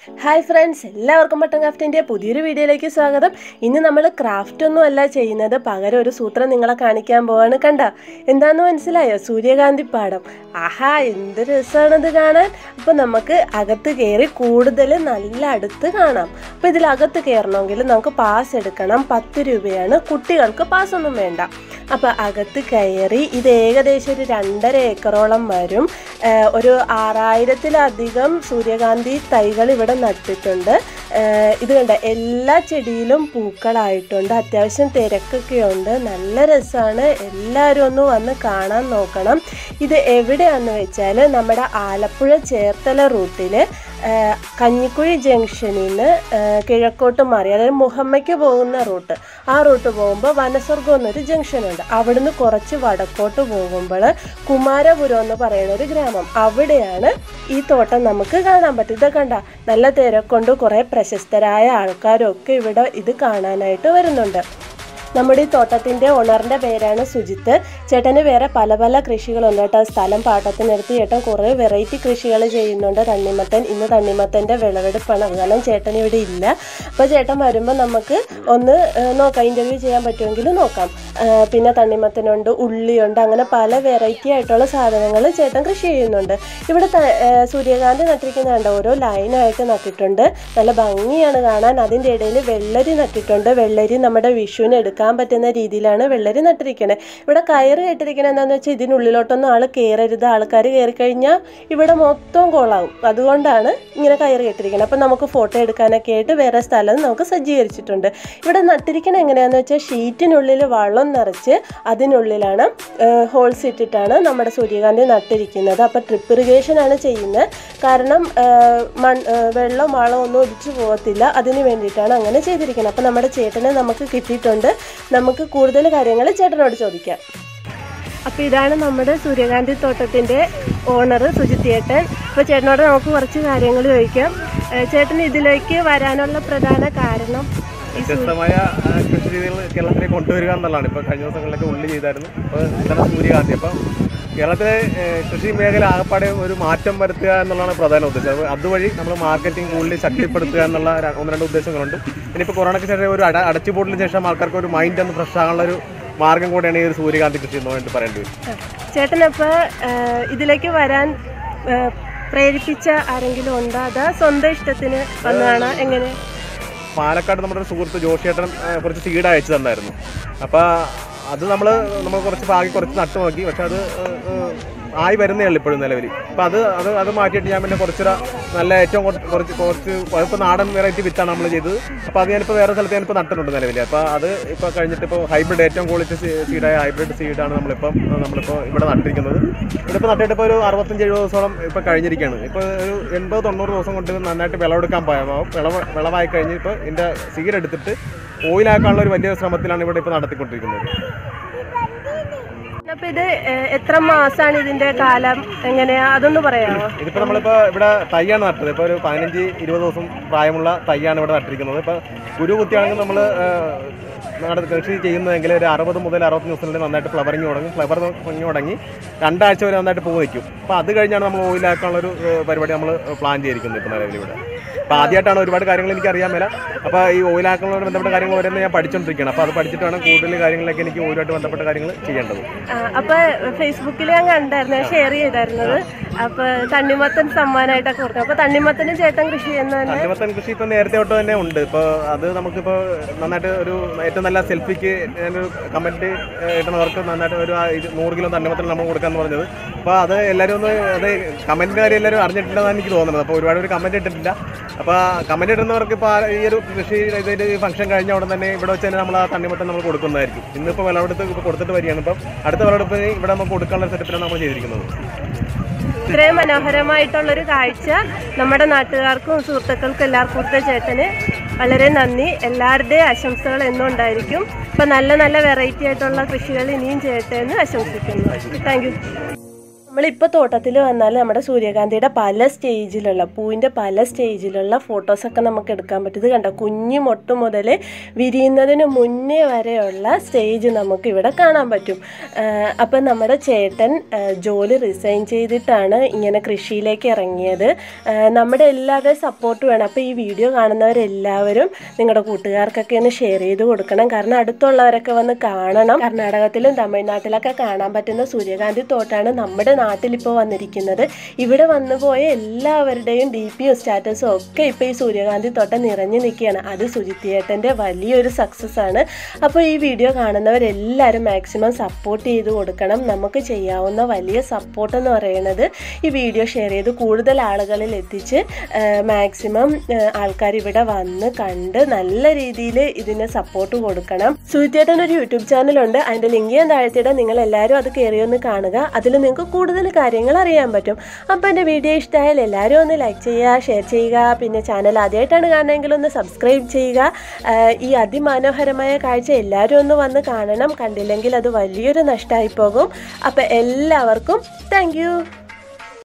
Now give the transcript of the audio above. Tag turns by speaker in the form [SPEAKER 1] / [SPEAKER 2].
[SPEAKER 1] hi friends എല്ലാവർക്കും button ക്രാഫ്റ്റിൻ്റെ പുതിയൊരു വീഡിയോയിലേക്ക് സ്വാഗതം ഇന്ന് നമ്മൾ ക്രാഫ്റ്റ് ഒന്നും അല്ല ചെയ്യുന്നത് പകരം ഒരു സൂത്രം നിങ്ങളെ കാണിക്കാൻ പോവാണ് കണ്ട എന്താന്ന് മനസ്സിലായോ സൂര്യകാന്തി പാടം ആഹാ എന്ത് രസമാണിത് കാണാൻ അപ്പോൾ നമുക്ക് അകത്ത് കയറി കൂടുതൽ നല്ല അടുത്ത് കാണാം അപ്പോൾ ഇതിലകത്ത് കയറണമെങ്കിൽ നമുക്ക് പാസ് എടുക്കണം പത്ത് രൂപയാണ് കുട്ടികൾക്ക് പാസ് ഒന്നും വേണ്ട അപ്പോൾ അകത്ത് കയറി ഇത് ഏകദേശം ഒരു രണ്ടര ഏക്കറോളം വരും ഏഹ് ഒരു ആറായിരത്തിലധികം സൂര്യകാന്തി തൈകൾ ഇവിടെ നട്ടിട്ടുണ്ട് ഏഹ് ഇത് കണ്ട എല്ലാ ചെടിയിലും പൂക്കളായിട്ടുണ്ട് അത്യാവശ്യം തിരക്കൊക്കെ ഉണ്ട് നല്ല രസമാണ് എല്ലാവരും ഒന്ന് വന്ന് കാണാൻ നോക്കണം ഇത് എവിടെയാണെന്ന് വെച്ചാൽ നമ്മുടെ ആലപ്പുഴ ചേർത്തല റൂട്ടിൽ കഞ്ഞിക്കുഴി ജംഗ്ഷനിൽ നിന്ന് കിഴക്കോട്ട് മാറി അതായത് മുഹമ്മയ്ക്ക് പോകുന്ന റൂട്ട് ആ റൂട്ട് പോകുമ്പോൾ വനസ്വർഗം എന്നൊരു ജംഗ്ഷനുണ്ട് അവിടുന്ന് കുറച്ച് വടക്കോട്ട് പോകുമ്പോൾ കുമാരപുരം എന്ന് പറയുന്ന ഒരു ഗ്രാമം അവിടെയാണ് ഈ തോട്ടം നമുക്ക് കാണാൻ പറ്റും ഇത് കണ്ട നല്ല തിരക്കൊണ്ട് കുറേ പ്രശസ്തരായ ആൾക്കാരൊക്കെ ഇവിടെ ഇത് കാണാനായിട്ട് വരുന്നുണ്ട് നമ്മുടെ ഈ തോട്ടത്തിൻ്റെ ഓണറിൻ്റെ പേരാണ് സുജിത്ത് ചേട്ടന് വേറെ പല പല കൃഷികളുണ്ട് കേട്ടോ സ്ഥലം പാട്ടത്തിനെടുത്ത് ചേട്ടൻ കുറേ വെറൈറ്റി കൃഷികൾ ചെയ്യുന്നുണ്ട് തണ്ണിമത്തൻ ഇന്ന് തണ്ണിമത്തൻ്റെ വിളവെടുപ്പാണ് അതുകാലം ചേട്ടൻ ഇവിടെ ഇല്ല അപ്പോൾ ചേട്ടൻ വരുമ്പോൾ നമുക്ക് ഒന്ന് ഏഹ്, നോക്കാം ഇൻ്റർവ്യൂ ചെയ്യാൻ പറ്റുമെങ്കിൽ നോക്കാം ഏഹ്, പിന്നെ തണ്ണിമത്തനുണ്ട് ഉള്ളിയുണ്ട് അങ്ങനെ പല വെറൈറ്റി ആയിട്ടുള്ള സാധനങ്ങൾ ചേട്ടൻ കൃഷി ചെയ്യുന്നുണ്ട് ഇവിടെ ത- ഏഹ്, സൂര്യകാന്തി നട്ടിരിക്കുന്നുണ്ട് ഓരോ ലൈനായിട്ട് നട്ടിട്ടുണ്ട് നല്ല ഭംഗിയാണ് കാണാൻ അതിൻ്റെ ഇടയിൽ വെള്ളരി നട്ടിട്ടുണ്ട് വെള്ളരി നമ്മുടെ വിഷുവിന് എടുക്കാൻ പറ്റുന്ന രീതിയിലാണ് വെള്ളരി നട്ടിരിക്കുന്നത് ഇവിടെ കയറ് കെട്ടിരിക്കുന്നത് എന്താണെന്ന് വെച്ചാൽ ഇതിനുള്ളിലോട്ടൊന്നും ആൾ കയറരുത് ആൾക്കാർ കയറി കഴിഞ്ഞാൽ ഇവിടെ മൊത്തം കോളാവും അതുകൊണ്ടാണ് ഇങ്ങനെ കയറ് കെട്ടിരിക്കുന്നത് അപ്പം നമുക്ക് ഫോട്ടോ എടുക്കാനൊക്കെ ആയിട്ട് വേറെ സ്ഥലം നമുക്ക് സജ്ജീകരിച്ചിട്ടുണ്ട് ഇവിടെ നട്ടിരിക്കുന്നത് എങ്ങനെയാണെന്ന് വെച്ചാൽ ഷീറ്റിനുള്ളിൽ വള്ളം നിറച്ച് അതിനുള്ളിലാണ് ഹോൾസ് ഇട്ടിട്ടാണ് നമ്മുടെ സൂര്യകാന്തി നട്ടിരിക്കുന്നത് അപ്പോൾ ട്രിപ്പ് ഇറിഗേഷൻ ആണ് ചെയ്യുന്നത് കാരണം ഏഹ്, മൺ ഏഹ്, വെള്ളം വളം ഒന്നും ഒലിച്ചു പോകത്തില്ല അതിന് വേണ്ടിയിട്ടാണ് അങ്ങനെ ചെയ്തിരിക്കുന്നത് അപ്പോൾ നമ്മുടെ ചേട്ടനെ നമുക്ക് കിട്ടിയിട്ടുണ്ട് നമുക്ക് കൂടുതൽ കാര്യങ്ങൾ ചേട്ടനോട് ചോദിക്കാം അപ്പോൾ ഇതാണ് നമ്മുടെ സൂര്യകാന്തി തോട്ടത്തിൻ്റെ ഓണർ സുജിത്തേട്ടൻ അപ്പോൾ ചേട്ടനോട് നമുക്ക് കുറച്ച് കാര്യങ്ങൾ ചോദിക്കാം ഏഹ്, ചേട്ടൻ ഇതിലേക്ക് വരാനുള്ള പ്രധാന കാരണം ഈ സൂ-
[SPEAKER 2] വ്യത്യസ്തമായ ആ, കൃഷി രീതികൾ കേരളത്തിലേക്ക് കൊണ്ടുവരിക എന്നുള്ളതാണ് ഇപ്പോൾ കഴിഞ്ഞ ദിവസങ്ങളിലൊക്കെ ഉള്ളി ചെയ്തായിരുന്നു ഇപ്പോൾ ഇത്തരം സൂര്യകാന്തി അപ്പം കേരളത്തിലെ ഏഹ്, കൃഷി മേഖല ആകപ്പാടെ ഒരു മാറ്റം വരുത്തുക എന്നുള്ളതാണ് പ്രധാന ഉദ്ദേശം അപ്പോൾ അതുവഴി നമ്മൾ മാർക്കറ്റിംഗ് കൂടുതൽ ശക്തിപ്പെടുത്തുക എന്നുള്ള ര- ഒന്ന് രണ്ട് ഉദ്ദേശങ്ങളുണ്ട് ഇനിയിപ്പോൾ കൊറോണയ്ക്ക് ശേഷം ഒരു അട അടച്ചുപൂട്ടലിന് ശേഷം ആൾക്കാർക്ക് ഒരു മൈൻഡ് ഒന്ന് ഫ്രഷ് ആകാനുള്ള ഒരു മാർഗം കൂടെയാണ് ഈ ഒരു സൂര്യകാന്തി കൃഷി എന്ന് വേണ്ടി പറയേണ്ടി വരും
[SPEAKER 1] ചേട്ടനപ്പോൾ ഇതിലേക്ക് വരാൻ ഏഹ്, പ്രേരിപ്പിച്ച ആരെങ്കിലും ഉണ്ടോ അതാ സ്വന്തം ഇഷ്ടത്തിന് വന്നതാണ് എങ്ങനെ
[SPEAKER 2] പാലക്കാട് നമ്മുടെ ഒരു സുഹൃത്ത് ജോഷിയേട്ടൻ ആ, കുറച്ച് സീഡ് അയച്ചു തന്നായിരുന്നു അപ്പോൾ അത് നമ്മൾ നമ്മൾ കുറച്ച് ഭാഗം കുറച്ച് നട്ടു നോക്കി പക്ഷെ അത് ആ, ആ, ആയി വരുന്നേ ഉള്ളൂ ഇപ്പോഴും നിലവിൽ അപ്പോൾ അത് അത് അത് മാറ്റിയിട്ട് ഞാൻ പിന്നെ കുറച്ചൊരു നല്ല ഏറ്റവും കുറച്ച് കുറച്ച് കുറച്ച് ഇപ്പോൾ നാടൻ വെറൈറ്റി വിത്താണ് നമ്മൾ ചെയ്തത് അപ്പോൾ അത് ഞാനിപ്പോൾ വേറെ സ്ഥലത്ത് ഞാനിപ്പോൾ നട്ടിട്ടുണ്ട് നിലവിൽ അപ്പോൾ അത് ഇപ്പോൾ കഴിഞ്ഞിട്ട് ഇപ്പോൾ ഹൈബ്രിഡ് ഏറ്റവും ക്വാളിറ്റി സീഡായ ഹൈബ്രിഡ് സീഡാണ് നമ്മളിപ്പം ആ, നമ്മളിപ്പോൾ ഇവിടെ നട്ടിരിക്കുന്നത് ഇതിപ്പോൾ നട്ടിട്ട് ഇപ്പോൾ ഒരു അറുപത്തഞ്ച് എഴുപത് ദിവസത്തോളം ഇപ്പോൾ കഴിഞ്ഞിരിക്കുകയാണ് ഇപ്പോൾ ഒരു എൺപത് തൊണ്ണൂറ് ദിവസം കൊണ്ട് നന്നായിട്ട് വിളവെടുക്കാൻ പോയപ്പോൾ വിളവ് വിളവായി കഴിഞ്ഞ് ഇപ്പോൾ ഇതിൻ്റെ സീഡ് എടുത്തിട്ട് ഓയിലാക്കാനുള്ള ഒരു വലിയ ശ്രമത്തിലാണ് ഇവിടെ ഇപ്പോൾ നടത്തിക്കൊണ്ടിരിക്കുന്നത്
[SPEAKER 1] അപ്പോൾ ഇത് ഏഹ്, എത്ര മാസമാണ് ഇതിൻ്റെ കാലം എങ്ങനെയാ അതൊന്ന് പറയാമോ
[SPEAKER 2] ഇതിപ്പോൾ നമ്മളിപ്പോൾ ഇവിടെ തൈയാണ് നട്ടത് ഇപ്പോൾ ഒരു പതിനഞ്ച് ഇരുപത് ദിവസം പ്രായമുള്ള തൈയാണ് ഇവിടെ നട്ടിരിക്കുന്നത് ഇപ്പോൾ കുരു കുത്തിയാണെങ്കിൽ നമ്മൾ നമ്മുടെ കൃഷി ചെയ്യുന്നതെങ്കിൽ ഒരു അറുപത് മുതൽ അറുപത്തഞ്ച് ദിവസത്തിനുള്ളിൽ നന്നായിട്ട് ഫ്ലവറിങ് തുടങ്ങി ഫ്ലവർ തുടങ്ങി തുടങ്ങി രണ്ടാഴ്ച വരെ നന്നായിട്ട് പൂ നിൽക്കും അപ്പോൾ അത് കഴിഞ്ഞാണ് നമ്മൾ ഓയിലാക്കാനുള്ള ഒരു ഏഹ്, പരിപാടി നമ്മൾ പ്ലാൻ ചെയ്തിരിക്കുന്നത് ഇപ്പോൾ നിലവിൽ ഇവിടെ അപ്പോൾ ആദ്യമായിട്ടാണ് ഒരുപാട് കാര്യങ്ങൾ എനിക്ക് അറിയാൻ മേല അപ്പോൾ ഈ ഓയിലാക്കുന്നതിനോട് ബന്ധപ്പെട്ട കാര്യങ്ങൾ ഓരോന്ന് ഞാൻ പഠിച്ചുകൊണ്ടിരിക്കുകയാണ് അപ്പോൾ അത് പഠിച്ചിട്ട് വേണം കൂടുതൽ കാര്യങ്ങളിലേക്ക് എനിക്ക് ഓയിലുമായിട്ട് ബന്ധപ്പെട്ട കാര്യങ്ങൾ ചെയ്യേണ്ടത്
[SPEAKER 1] ആ, അപ്പോൾ ഫേസ്ബുക്കിൽ ഞാൻ കണ്ടായിരുന്നു ഷെയർ ചെയ്തായിരുന്നത് അപ്പോൾ തണ്ണിമത്തൻ സമ്മാനമായിട്ടൊക്കെ കൊടുത്തു അപ്പോൾ തണ്ണിമത്തനും ചേട്ടൻ കൃഷി ചെയ്യുന്ന തന്നെ
[SPEAKER 2] തണ്ണിമത്തൻ കൃഷി ഇപ്പം നേരത്തെ തൊട്ട് തന്നെ ഉണ്ട് ഇപ്പോൾ അത് നമുക്കിപ്പോൾ നന്നായിട്ട് ഒരു ഏറ്റവും നല്ല സെൽഫിക്ക് ഞാനൊരു കമൻറ്റ് ഇടുന്നവർക്ക് നന്നായിട്ട് ഒരു ആ ഇത് നൂറ് കിലോ തണ്ണിമത്തൻ നമ്മൾ കൊടുക്കാമെന്ന് പറഞ്ഞത് അപ്പോൾ അത് എല്ലാവരും ഒന്ന് അത് കമൻറ്റിൻ്റെ കാര്യം എല്ലാവരും അറിഞ്ഞിട്ടില്ലെന്നാണ് എനിക്ക് തോന്നുന്നത് അപ്പോൾ ഒരുപാട് ഒരു കമൻറ്റ് ഇട്ടിട്ടില്ല അപ്പോൾ കമൻറ്റ് ഇടുന്നവർക്ക് ഇപ്പോൾ ഈ ഒരു കൃഷി ഇതിൻ്റെ ഫംഗ്ഷൻ കഴിഞ്ഞ ഉടൻ തന്നെ ഇവിടെ വെച്ച് തന്നെ നമ്മൾ ആ തണ്ണിമത്തൻ നമ്മൾ കൊടുക്കുന്നതായിരിക്കും ഇന്നിപ്പോൾ വിളവെടുത്ത് ഇപ്പോൾ കൊടുത്തിട്ട് വരികയാണ് ഇപ്പം അടുത്ത വിളവെടുപ്പിന് ഇവിടെ നമുക്ക് കൊടുക്കാനുള്ള സെറ്റപ്പിലാണ് നമ്മൾ ചെയ്തിരിക്കുന്നത്
[SPEAKER 1] ഇത്രയും മനോഹരമായിട്ടുള്ളൊരു കാഴ്ച നമ്മുടെ നാട്ടുകാർക്കും സുഹൃത്തുക്കൾക്കും എല്ലാവർക്കും കൊടുത്ത ചേട്ടന് വളരെ നന്ദി എല്ലാവരുടെയും ആശംസകൾ എന്നും ഉണ്ടായിരിക്കും ഇപ്പം നല്ല നല്ല വെറൈറ്റി ആയിട്ടുള്ള കൃഷികൾ ഇനിയും ചെയ്യട്ടെ എന്ന് ആശംസിക്കുന്നു താങ്ക് യു നമ്മളിപ്പോൾ തോട്ടത്തിൽ വന്നാൽ നമ്മുടെ സൂര്യകാന്തിയുടെ പല സ്റ്റേജിലുള്ള പൂവിൻ്റെ പല സ്റ്റേജിലുള്ള ഫോട്ടോസൊക്കെ നമുക്ക് എടുക്കാൻ പറ്റും ഇത് കണ്ടോ കുഞ്ഞു മൊട്ട് മുതൽ വിരിയുന്നതിന് മുന്നേ വരെയുള്ള സ്റ്റേജ് നമുക്ക് ഇവിടെ കാണാൻ പറ്റും അപ്പം നമ്മുടെ ചേട്ടൻ ആ, ജോലി റിസൈൻ ചെയ്തിട്ടാണ് ഇങ്ങനെ കൃഷിയിലേക്ക് ഇറങ്ങിയത് ആ, നമ്മുടെ എല്ലാവരുടെയും സപ്പോർട്ട് വേണം അപ്പോൾ ഈ വീഡിയോ കാണുന്നവരെല്ലാവരും നിങ്ങളുടെ കൂട്ടുകാർക്കൊക്കെ ഒന്ന് ഷെയർ ചെയ്ത് കൊടുക്കണം കാരണം അടുത്തുള്ളവരൊക്കെ വന്ന് കാണണം കർണാടകത്തിലും തമിഴ്നാട്ടിലൊക്കെ കാണാൻ പറ്റുന്ന സൂര്യകാന്തി തോട്ടാണ് നമ്മുടെ നാട്ടിലിപ്പോൾ വന്നിരിക്കുന്നത് ഇവിടെ വന്നു പോയ എല്ലാവരുടെയും ഡി പിയും സ്റ്റാറ്റസും ഒക്കെ ഇപ്പോൾ ഈ സൂര്യകാന്തി തോട്ടം നിറഞ്ഞു നിൽക്കുകയാണ് അത് സുജിത്തിയേട്ടൻ്റെ വലിയൊരു സക്സസ് ആണ് അപ്പോൾ ഈ വീഡിയോ കാണുന്നവരെല്ലാവരും മാക്സിമം സപ്പോർട്ട് ചെയ്ത് കൊടുക്കണം നമുക്ക് ചെയ്യാവുന്ന വലിയ സപ്പോർട്ട് എന്ന് പറയുന്നത് ഈ വീഡിയോ ഷെയർ ചെയ്ത് കൂടുതൽ ആളുകളിൽ എത്തിച്ച് മാക്സിമം ആൾക്കാർ ഇവിടെ വന്ന് കണ്ട് നല്ല രീതിയിൽ ഇതിന് സപ്പോർട്ട് കൊടുക്കണം സുജിത്തേട്ടൻ ഒരു യൂട്യൂബ് ചാനലുണ്ട് അതിൻ്റെ ലിങ്ക് ഞാൻ താഴ്ത്തിയിടാം നിങ്ങൾ എല്ലാവരും അത് കയറി ഒന്ന് കാണുക അതിൽ നിങ്ങൾക്ക് കൂടുതൽ കാര്യങ്ങൾ അറിയാൻ പറ്റും അപ്പോൾ എൻ്റെ വീഡിയോ ഇഷ്ടമായാൽ എല്ലാവരും ഒന്ന് ലൈക്ക് ചെയ്യുക ഷെയർ ചെയ്യുക പിന്നെ ചാനൽ ആദ്യമായിട്ടാണ് കാണുന്നതെങ്കിൽ ഒന്ന് സബ്സ്ക്രൈബ് ചെയ്യുക ആഹ് ഈ അതിമനോഹരമായ കാഴ്ച എല്ലാവരും ഒന്ന് വന്ന് കാണണം കണ്ടില്ലെങ്കിൽ അത് വലിയൊരു നഷ്ടമായി പോകും അപ്പോൾ എല്ലാവർക്കും താങ്ക്